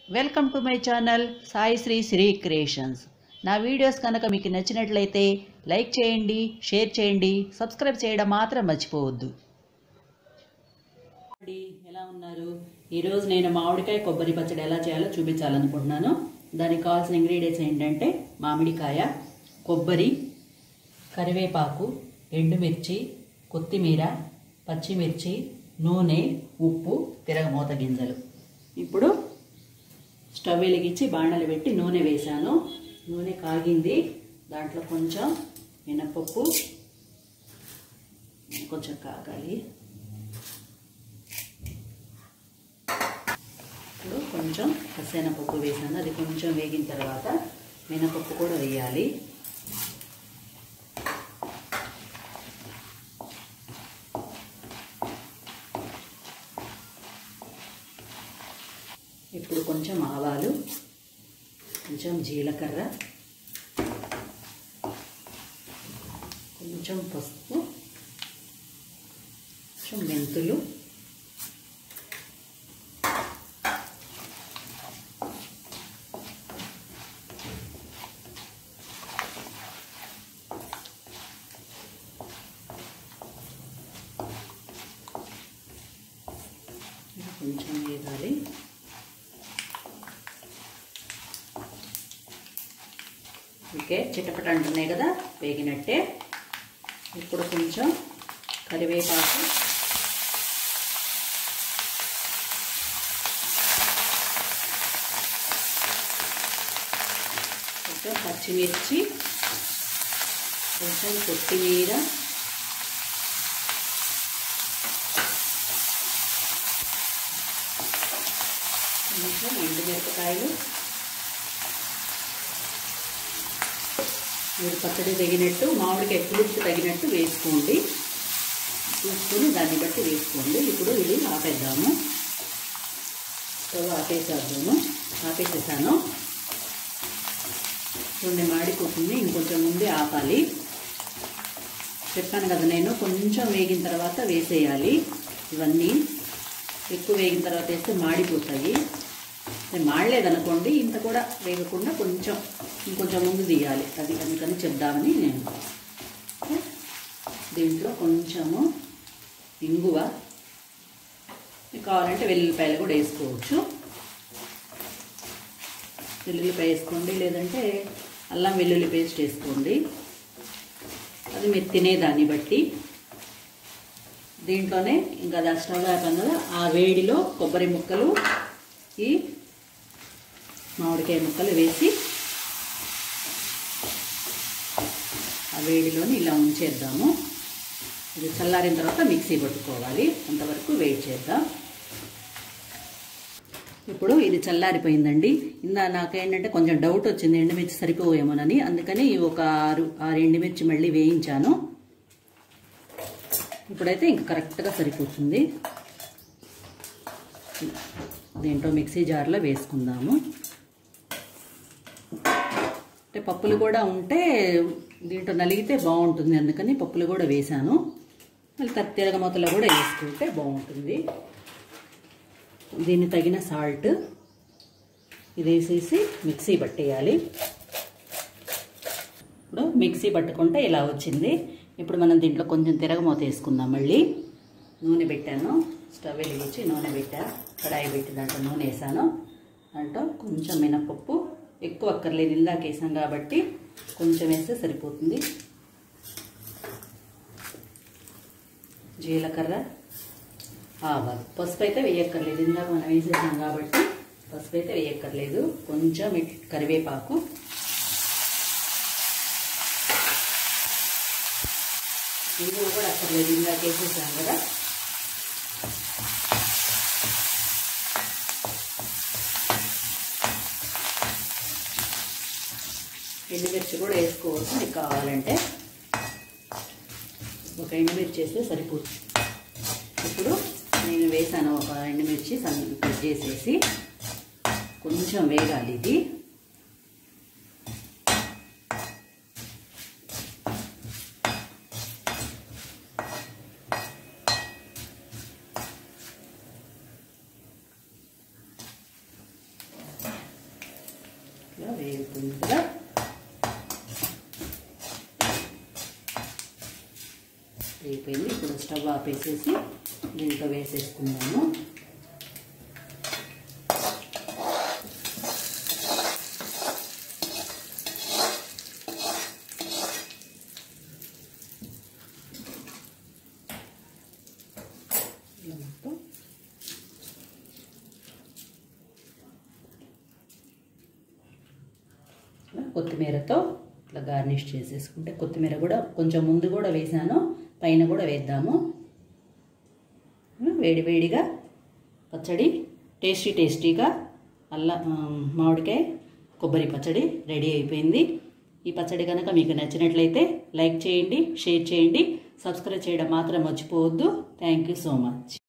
welcome to my channel Sai Sri Sri creations నా videos కనుక మీకు నచ్చినట్లయితే లైక్ చేయండి షేర్ చేయండి సబ్స్క్రైబ్ చేయడం మాత్రం మర్చిపోవద్దు ఎలా ఉన్నారు ఈరోజు నేను మామిడికాయ కొబ్బరి పచ్చడి ఎలా చేయాలో చూపించాలనుకుంటున్నాను దానికి కావాల్సిన ఇంగ్రీడియంట్స్ ఏంటంటే మామిడికాయ కొబ్బరి కరివేపాకు ఎండుమిర్చి కొత్తిమీర పచ్చిమిర్చి నూనె ఉప్పు తిరగమూత గింజలు ఇప్పుడు స్టవ్ వెలిగించి బాణలు పెట్టి నూనె వేశాను నూనె కాగింది దాంట్లో కొంచెం మినపప్పు కొంచెం కాగాలి ఇప్పుడు కొంచెం పప్పు వేసాను అది కొంచెం వేగిన తర్వాత మినపప్పు కూడా వేయాలి ఇప్పుడు కొంచెం ఆవాలు కొంచెం జీలకర్ర కొంచెం పసుపు కొంచెం మెంతులు కొంచెం వేయాలి ఓకే చిటపట అంటున్నాయి కదా వేగినట్టే ఇప్పుడు కొంచెం కరివేపాకు కొంచెం పచ్చిమిర్చి కొంచెం కొత్తిమీర కొంచెం ఎండుమిరపకాయలు మీరు పచ్చడి తగినట్టు మామిడికాయ పులుపు తగినట్టు వేసుకోండి చూసుకొని దాన్ని బట్టి వేసుకోండి ఇప్పుడు ఇది ఆపేద్దాము స్టవ్ ఆపేసేద్దాము ఆపేసేసాను చూడండి మాడిపోతుంది ఇంకొంచెం ముందే ఆపాలి చెప్పాను కదా నేను కొంచెం వేగిన తర్వాత వేసేయాలి ఇవన్నీ ఎక్కువ వేగిన తర్వాత వేస్తే మాడిపోతాయి మాడలేదనుకోండి ఇంత కూడా వేగకుండా కొంచెం ఇంకొంచెం ముందు తీయాలి అది అందుకని చెప్దామని నేను దీంట్లో కొంచెము ఇంగువ మీకు కావాలంటే వెల్లుల్లిపాయలు కూడా వేసుకోవచ్చు వెల్లుల్లిపాయ వేసుకోండి లేదంటే అల్లం వెల్లుల్లి పేస్ట్ వేసుకోండి అది మీరు తినేదాన్ని బట్టి దీంట్లోనే ఇంకా అది స్టవ్ అయిపోయింది కదా ఆ వేడిలో కొబ్బరి ముక్కలు ఈ మామిడికాయ ముక్కలు వేసి ఆ వేడిలోని ఇలా ఉంచేద్దాము ఇది చల్లారిన తర్వాత మిక్సీ పట్టుకోవాలి అంతవరకు వెయిట్ చేద్దాం ఇప్పుడు ఇది చల్లారిపోయిందండి ఇందా నాకేంటంటే కొంచెం డౌట్ వచ్చింది ఎండుమిర్చి సరిపోయేమోనని అందుకని ఒక ఆరు ఆరు ఎండుమిర్చి మళ్ళీ వేయించాను ఇప్పుడైతే ఇంక కరెక్ట్గా సరిపోతుంది దీంట్లో మిక్సీ జార్లో వేసుకుందాము అంటే పప్పులు కూడా ఉంటే దీంట్లో నలిగితే బాగుంటుంది అందుకని పప్పులు కూడా వేశాను మళ్ళీ తిరగమూతలో కూడా వేసుకుంటే బాగుంటుంది దీన్ని తగిన సాల్ట్ ఇది వేసేసి మిక్సీ పట్టేయాలి ఇప్పుడు మిక్సీ పట్టుకుంటే ఇలా వచ్చింది ఇప్పుడు మనం దీంట్లో కొంచెం తిరగమూత వేసుకుందాం మళ్ళీ నూనె పెట్టాను స్టవ్ వెలిగించి నూనె పెట్టా కడాయి పెట్టి దాంట్లో నూనె వేసాను దాంట్లో కొంచెం మినపప్పు ఎక్కువ అక్కర్లేదు ఇందాక వేసాం కాబట్టి కొంచెం వేస్తే సరిపోతుంది జీలకర్ర ఆవాలు పసుపు అయితే వేయక్కర్లేదు ఇందాక మనం వేసేసాం కాబట్టి పసుపు అయితే వేయక్కర్లేదు కొంచెం కరివేపాకు ఇంగువ కూడా అక్కర్లేదు ఇందాక వేసేసాం కదా ఎండుమిర్చి కూడా వేసుకోవచ్చు మీకు కావాలంటే ఒక ఎండుమిర్చి వేస్తే సరిపోతుంది ఇప్పుడు నేను వేసాను ఒక ఎండుమిర్చి కట్ చేసేసి కొంచెం వేగాలి ఇది వేగుతుంది కదా వేగిపోయింది ఇప్పుడు స్టవ్ ఆపేసేసి దీంట్లో వేసేసుకుందాము ఇలా మొత్తం ఇలా కొత్తిమీరతో ఇట్లా గార్నిష్ చేసేసుకుంటే కొత్తిమీర కూడా కొంచెం ముందు కూడా వేసాను పైన కూడా వేద్దాము వేడి వేడిగా పచ్చడి టేస్టీ టేస్టీగా అల్ల మామిడికాయ కొబ్బరి పచ్చడి రెడీ అయిపోయింది ఈ పచ్చడి కనుక మీకు నచ్చినట్లయితే లైక్ చేయండి షేర్ చేయండి సబ్స్క్రైబ్ చేయడం మాత్రం మర్చిపోవద్దు థ్యాంక్ యూ సో మచ్